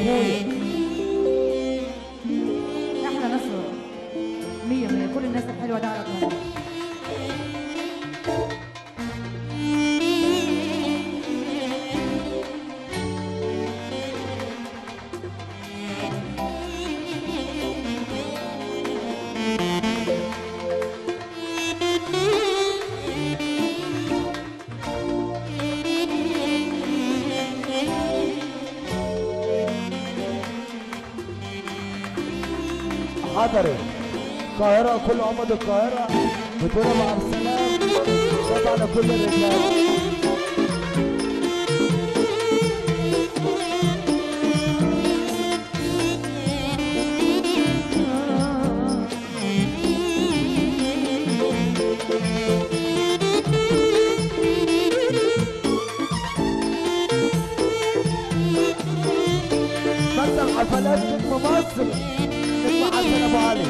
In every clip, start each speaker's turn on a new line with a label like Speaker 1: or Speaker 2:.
Speaker 1: اخويا احلى ناس مية مية كل الناس الحلوه دي على طول
Speaker 2: حضري القاهرة كل عمد القاهرة بتقول مع السلام طبعا كل الرجال مثل حفلات نجم مصر نجم حسن ابو علي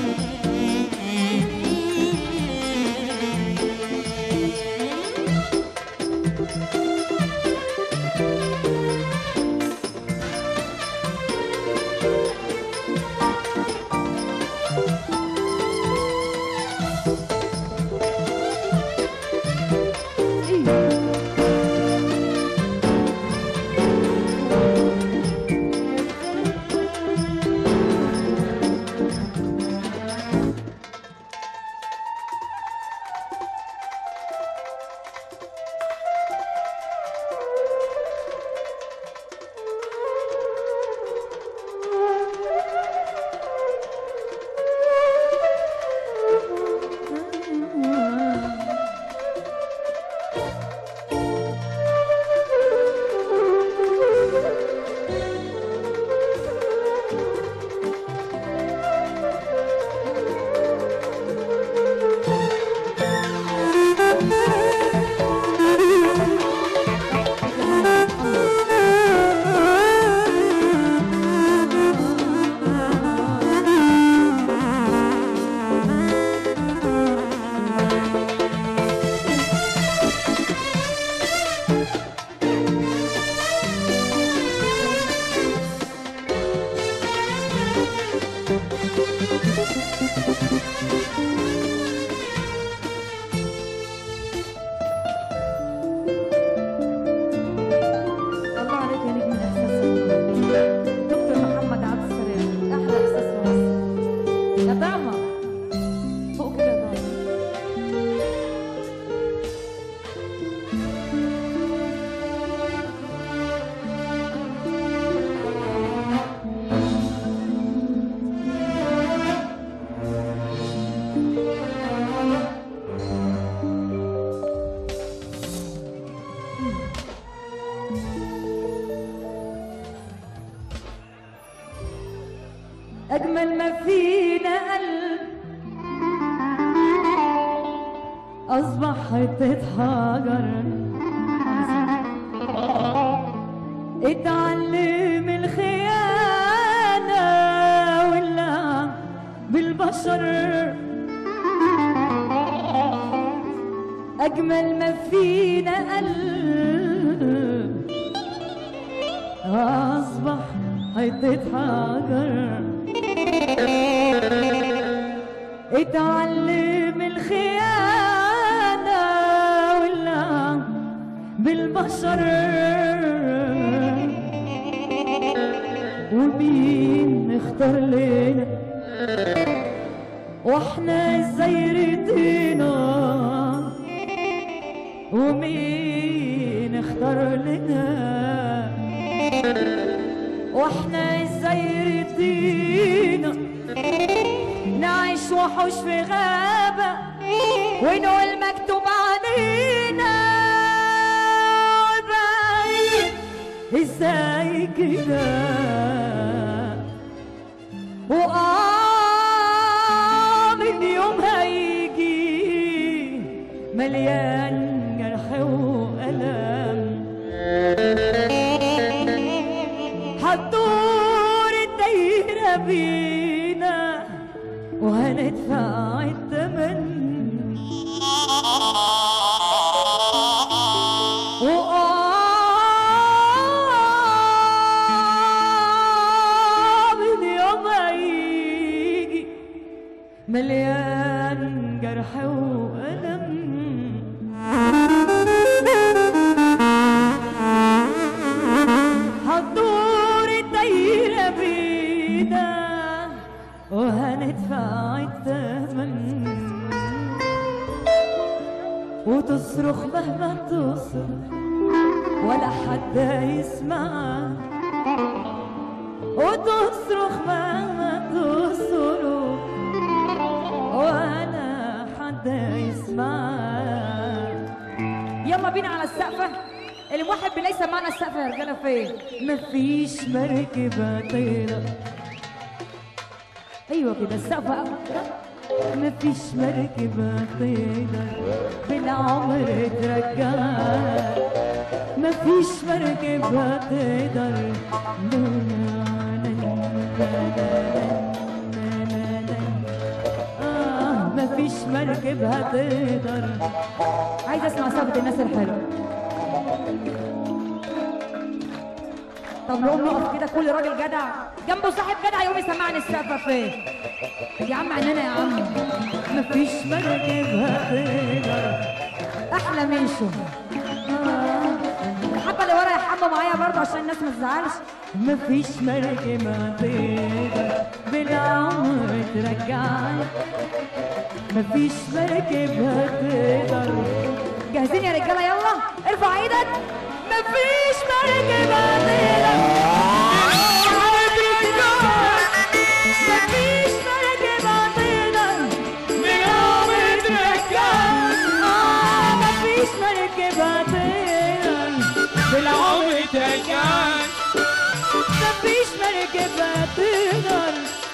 Speaker 1: الله عليك يا نجم الاحساس دكتور محمد عبد السلام احلى احساس في مصر يا طعمه فوق كده يا طعمه أجمل ما فينا قلب أصبح حتة حجر اتعلم الخيانة واللعب بالبشر أجمل ما فينا قلب أصبح حتة حجر اتعلم الخيانة واللعب بالبشر ومين اختار لنا واحنا ازاي رضينا ومين اختار لنا واحنا ازاي رضينا نعيش وحوش في غابة ونقول مكتوب علينا وبعيد ازاي كده وقام اليوم هيجي مليان جرح وألم هتدور الدايرة بينا وهندفع الثمن مليان جرح وألم هتدور الدايرة بيدا وهندفع الثمن وتصرخ مهما تصرخ ولا حد يسمعك وتصرخ مهما تصرخ ولا حد يسمعك يلا بينا على السقفة اللي واحد بالله يسمعنا السقفة يا رجالة فين مفيش مركبة طيرة ايوه كده السقفة كده مفيش مركبة تقدر بالعمر ترجعك مفيش مركبة تقدر آه مفيش مركبة تقدر عايز اسمع صوت الناس الحلوة طب نقوم نقف كده كل راجل جدع جنبه صاحب جدع يقوم يسمعني السقفة فين يا عم عينينا يا عم مفيش مركب هتقدر احلى ميشو آه. الحبه اللي ورا يحبوا معايا برضه عشان الناس ما تزعلش مفيش مركب هتقدر بالعمر ترجعك مفيش مركب هتقدر جاهزين يا رجاله يلا ارفع ايدك مفيش مركب هتقدر مفيش مركب هتقدر بالعمر ترجعك آه مفيش مركب هتقدر
Speaker 2: بالعمر ترجعك
Speaker 1: مفيش مركب هتقدر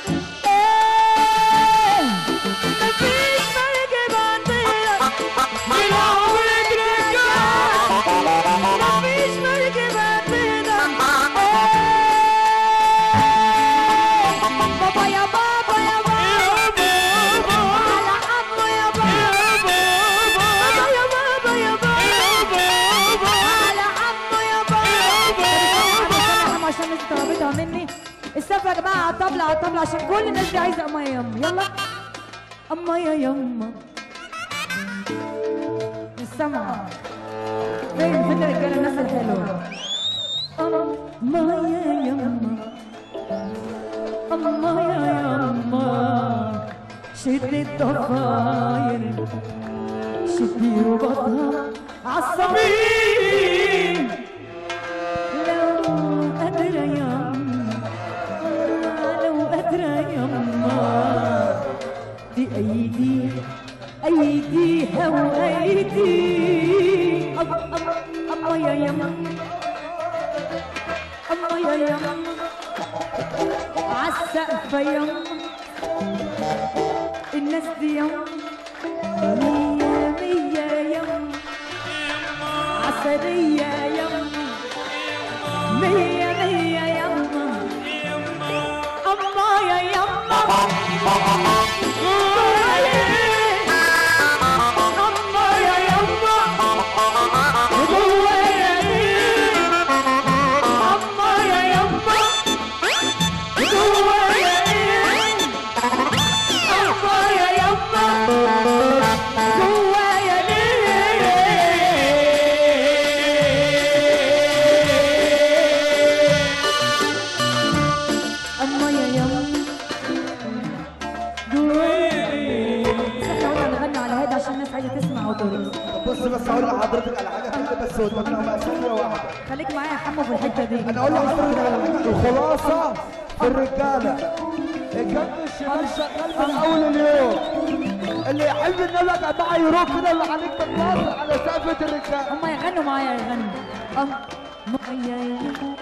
Speaker 1: إيه، مفيش مركب هتقدر
Speaker 2: بالعمر ترجعك
Speaker 1: مفيش مركب هتقدر إيه، بابا يا بابا يا بابا
Speaker 2: يا بابا
Speaker 1: على عمو يا بابا
Speaker 2: يا
Speaker 1: بابا
Speaker 2: بابا
Speaker 1: يا بابا يا بابا
Speaker 2: يا بابا
Speaker 1: على عمو يا بابا عشان الناس طلبتها مني السقف يا جماعه على الطبله على الطبله عشان كل الناس دي عايزه اما يا يما يلا اما يا يما السمع فين فين الرجاله الناس الحلوه اما يا يما اما يا يما شد الضفاير شدي ربطها عالصميم لو قادرة يما لو قادرة يما دي أيدي أيديها وأيدي أم أم أما يا يما أما يا يما عالسقف يما الناس دي يما مية مية يما عسلية يما مية مية يما أما يا يما أما يا يما جوايا ليه أما يا يما جوايا ليه أما يا يما جوايا ليه أما يا يما جوايا احنا قلنا نغني على هيدا عشان الناس عايزة تسمع وترقص
Speaker 2: بص بس اقول لحضرتك على حاجه كده بس قدامنا بقى ثانيه واحده
Speaker 1: خليك معايا يا حمو في الحتة دي
Speaker 2: انا اقول لحضرتك على حاجه الخلاصه في الرجاله الجنب الشمال شغال من اول اليوم اللي يحب ان يقول لك يا جماعه يروح كده اللي عليك بالنصر على سقفه الرجاله
Speaker 1: هما يغنوا معايا يغنوا أما يا يما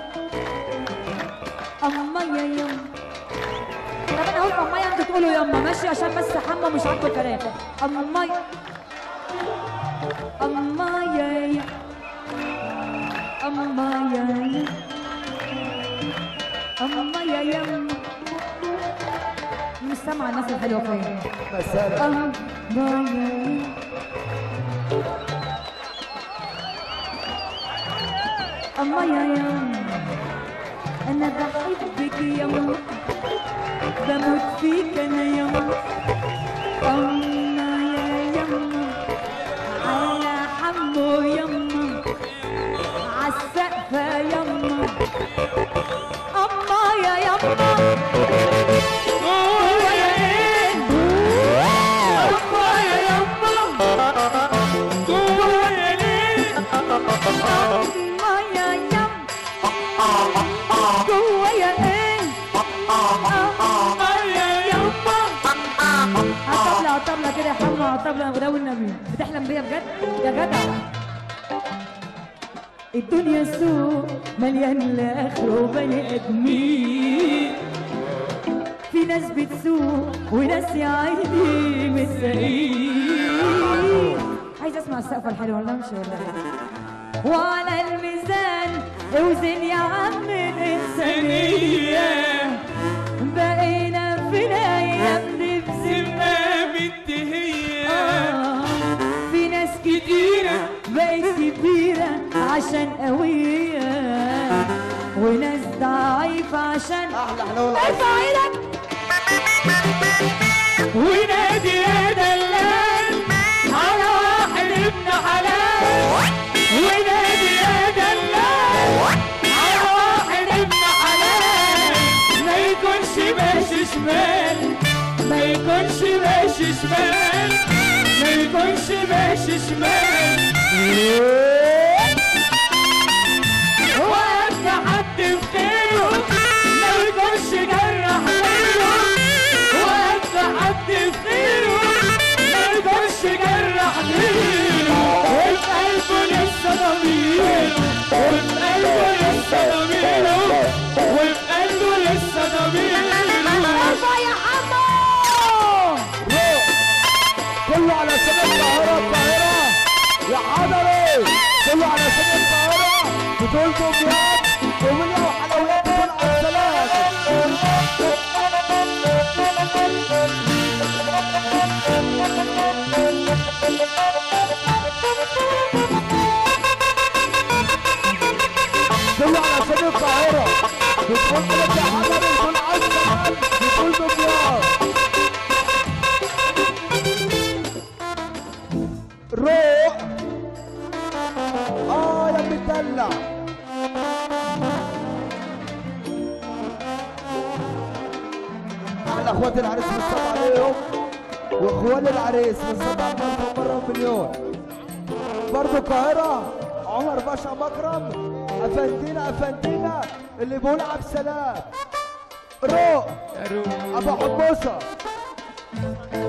Speaker 1: أما يا يما طب أنا هقول أما يا أنتوا تقولوا يما ماشي عشان بس حمو مش عاجبه الكلام أما يا أما يا يما أما يا يما أما يا يما مش سامعة الناس الحلوة فين
Speaker 2: مساء
Speaker 1: أما يا يما أما يا يما أنا بحبك يا ماما بموت فيك أنا يا ماما أما يا يما على حمو يما عالسقفة يما أما يا يما هو يا إيه أما يا يما هو يا ليه أما يا يما جوا يا ايه أما يا يما هطبلة هطبلة كده يا حمو هطبلة غدا والنبي بتحلم بيا بجد يا جدع الدنيا سوق مليان لاخره بني ادمين في ناس بتسوق وناس يا عيني متساقين عايز اسمع السقفه الحلوه ولا امشي ولا إيه؟ وعلى الميزان اوزن يا عم الانسانيه بقينا في الايام دي بذمه آه، في ناس كتيرة بقت كبيرة عشان قوية وناس ضعيفة عشان
Speaker 2: احلى حلاوه
Speaker 1: ارفع ايدك ونادي يا دلال على واحد ابن حلال ونادي يا دلال على واحد ابن حلال ما يكونش ماشي شمال ما يكونش ماشي شمال ما يكونش ماشي شمال وقت حد بخيره ما يكونش جرح غيره وقت حد بخيره ما يكونش جرح غيره وفي قلبه لسه ضميره وفي قلبه لسه ضميره وفي قلبه لسه ضميره ارفع يا حمو
Speaker 2: روح كله على سبيل القاهرة القاهرة يا حضري كله على سبيل القاهرة بتقول دمياط ومنيا وحلويات بتقول على السلام كله على سبيل القاهرة بتقول لك يا حضري بتقول على السلام بتقول دمياط روح اه يا مدلع الاخوات العريس بنصب عليهم واخوان العريس بنصب عليهم مره مليون برضه القاهره عمر باشا مكرم افندينا افندينا اللي بيقول عبد السلام روح ابو حموسه